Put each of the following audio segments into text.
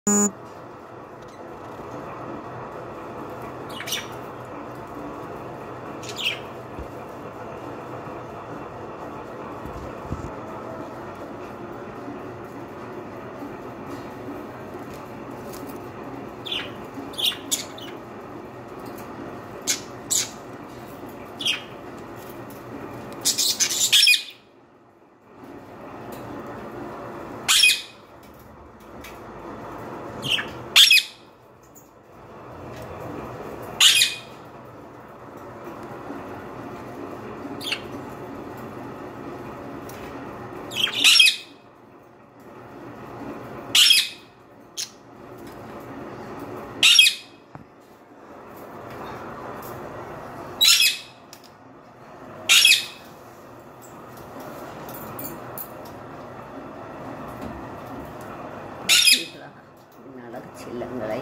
பார்த்தீர்களா என் அழகு செல்லங்களை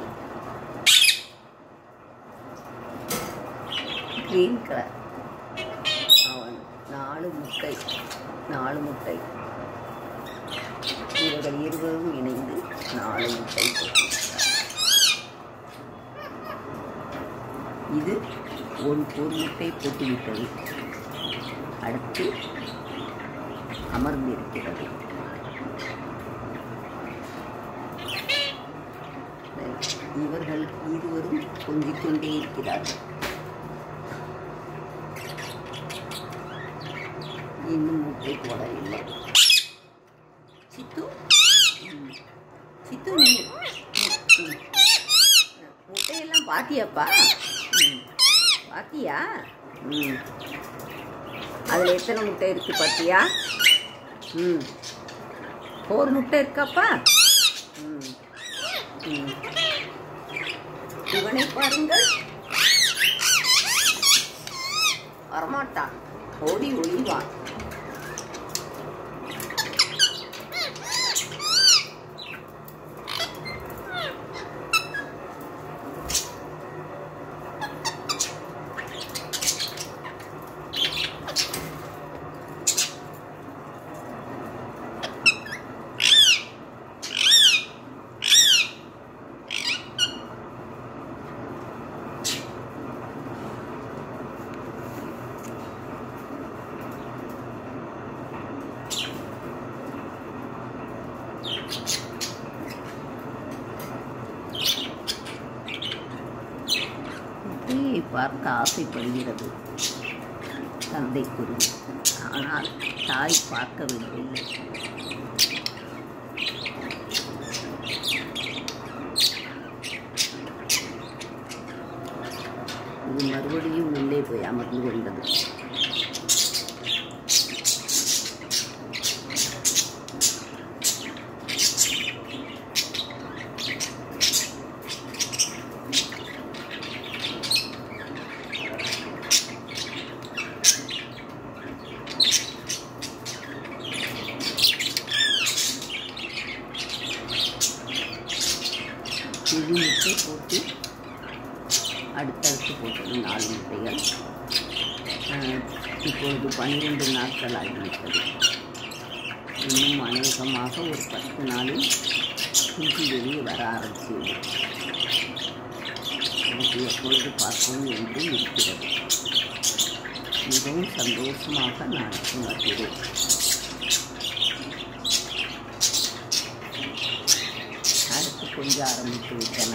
green colour அவன் நாலு முட்டை நாலு முட்டை இவர்கள் இருவரும் இணைந்து நாலு முட்டை போட்டிருக்கிறார். இது ஒரு ஒரு முட்டை போட்டுவிட்டது அடுத்து அமர்ந்திருக்கிறது இவர்கள் இருவரும் கொஞ்சிக் கொண்டே இருக்கிறார்கள் இன்னும் முட்டை போடவில்லை சித்து ம். சித்து நீ ம். முட்டையெல்லாம் பாத்தியாப்பா ம். பாத்தியா ம் அதில் எத்தனை முட்டை இருக்கு பாத்தியா ம் ஒரு முட்டை இருக்காப்பா ம் ம். இவனை பாருங்கள் வரமாட்டான் ஓடி ஒளிவான் முட்டையை பார்க்க ஆசைப்படுகிறது தந்தை குருவி ஆனால் தாய் பார்க்க விடவில்லை இது மறுபடியும் உள்ளே போய் அமர்ந்து கொண்டது இது முட்டை போட்டு அடுத்தடுத்து போட்டது நாலு முட்டைகள் அஹ், இப்பொழுது பன்னிரெண்டு நாட்கள் ஆகிவிட்டது இன்னும் அநேகமாக ஒரு பத்து நாளில் குஞ்சு வெளியே வர ஆரம்பித்துவிடும் எனக்கு எப்பொழுது பார்ப்போம் என்று இருக்கிறது மிகவும் சந்தோஷமாக நான் உணர்கிறேன் அடுத்து கொஞ்சம் ஆரம்பித்து விட்டன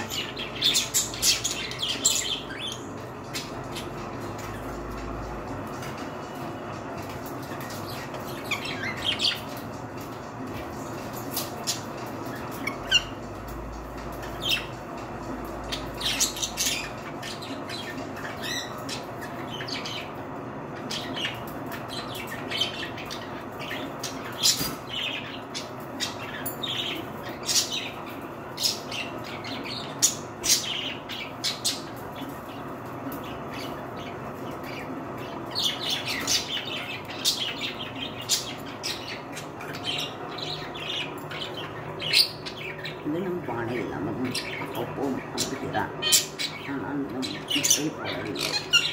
இன்னும் பானையில் அமர்ந்து அப்பப்போ அமர்கிறான் ஆனால் இன்னும் முட்டை போடவில்லை